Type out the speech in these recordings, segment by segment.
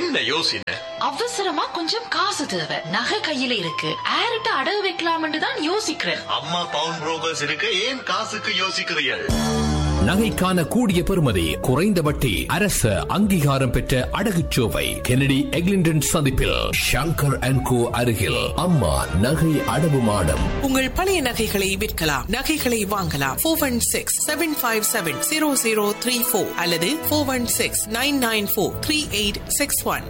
என்ன யோசனை அவசரமா கொஞ்சம் காசு தேவை நகை கையில இருக்கு ஆரிட்ட அடகு வைக்கலாம்னு தான் யோசிக்கிறேன் அம்மா பவுன் புரோக்கர்ஸ் இருக்க ஏன் காசுக்கு யோசிக்கிறீர்கள் நகைக்கான கூடிய பெறுமதி குறைந்த வட்டி அரச அங்கீகாரம் பெற்ற அடகுச்சோவை கெனடி எக்லிண்டன் சந்திப்பில் ஷங்கர் அண்ட் கோ அருகில் அம்மா நகை அடவு மாடம் உங்கள் பழைய நகைகளை விற்கலாம் நகைகளை வாங்கலாம் four one six seven five seven zero zero three four அல்லது four one six nine nine four three eight six one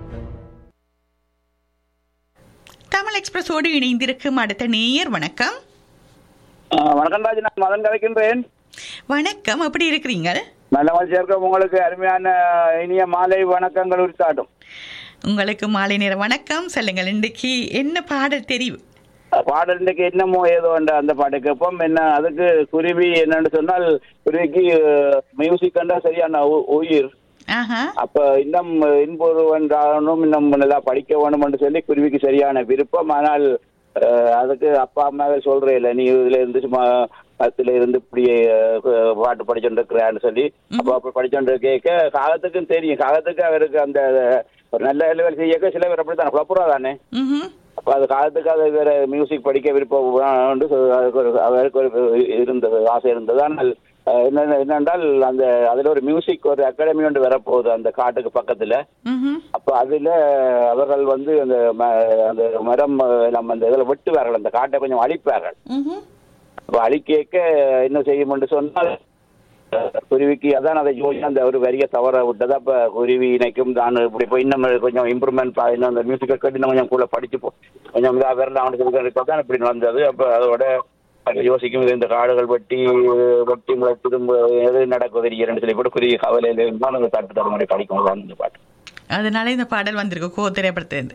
Tamil எக்ஸ்பிரஸோடு இணைந்திருக்கும் அடுத்த நேயர் வணக்கம் ஆ, வணக்கம் ராஜ் நான் மதன் கலைக்கின்றேன் வணக்கம் எப்படி இருக்கிறீங்க நல்ல மனுஷன் இருக்க உங்களுக்கு அருமையான இனிய மாலை வணக்கங்கள் உரித்தாட்டும் உங்களுக்கு மாலை நேர வணக்கம் சொல்லுங்கள் இன்றைக்கு என்ன பாடல் தெரிவு பாடல் இன்றைக்கு என்னமோ ஏதோ என்ற அந்த பாட்டு கேட்போம் என்ன அதுக்கு குருவி என்னன்னு சொன்னால் குருவிக்கு மியூசிக் கண்டா சரியான உ- உயிர் ஆஹா அப்ப இன்னும் இன்பொருவன் ராகணும் இன்னும் நல்லா படிக்க வேணும்னு சொல்லி குருவிக்கு சரியான விருப்பம் ஆனால் அஹ், அதுக்கு அப்பா அம்மாவே சொல்றே இல்லை நீ இதுல இருந்து சும்மா பத்துல இருந்து இப்படி அஹ், பாட்டு படிச்சுட்டு இருக்கிறான்னு சொல்லி அப்ப அப்ப படிச்சுட்டு கேட்க காகத்துக்கும் தெரியும் காகத்துக்கு அவருக்கு அந்த ஒரு நல்ல லெவல் செய்யக்க சில பேர் அப்படித்தான் குழப்புறா தானே ம் அப்ப அது காலத்துக்கு அது வேற மியூசிக் படிக்க விருப்பம் உண்டு. அதுக்கு ஒரு அவருக்கு ஒரு இருந்தது ஆசை இருந்தது ஆனால் அஹ், என்ன என்னென்றால் அந்த அதுல ஒரு மியூசிக் ஒரு அகாடமி ஒன்று வரப்போகுது அந்த காட்டுக்கு பக்கத்துல ம் அப்ப அதுல அவர்கள் வந்து அந்த ம- அந்த மரம் அஹ், நம்ம அந்த இதுல வெட்டுவார்கள் அந்த காட்டை கொஞ்சம் அழிப்பார்கள் ம் அப்ப அழிக்க என்ன செய்யும்னு சொன்னால் அஹ், குருவிக்கு அதான் அதை யோசி அந்த ஒரு வரிய தவற விட்டது அப்ப குருவி இணைக்கும் தான் இப்படி போய் இன்னும் கொஞ்சம் இம்ப்ரூவ்மெண்ட் இன்னும் அந்த மியூசிக்கை கட்டி இன்னும் கொஞ்சம் கூட படிச்சு போ கொஞ்சம் இதா விரல அவனுக்கு தான் இப்படி நடந்தது அப்ப அதோட அது யோசிக்கும் இது இந்த காடுகள் வெட்டி வெட்டி முளை திரும்ப எது நடக்கும் தெரிகிறேன்னு சொல்லி கூட குருவி கவலையில இருந்தால் அந்த தட்டு தர மாதிரி படிக்கும் அந்த பாட்டு அதனால இந்த பாடல் வந்திருக்கு கோ திரைப்படத்திலிருந்து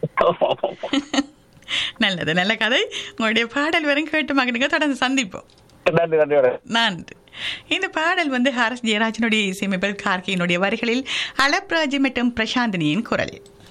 நல்லது நல்ல கதை உங்களுடைய பாடல் வரும் கேட்டு மகனுங்க தொடர்ந்து சந்திப்போம் நன்றி நன்றி வணக்கம். நன்றி இந்த பாடல் வந்து ஹாரஸ் ஜெயராஜனுடைய இசையமைப்பில் கார்கியினுடைய வரிகளில் அலப்ராஜி மற்றும் பிரசாந்தினியின் குரலில்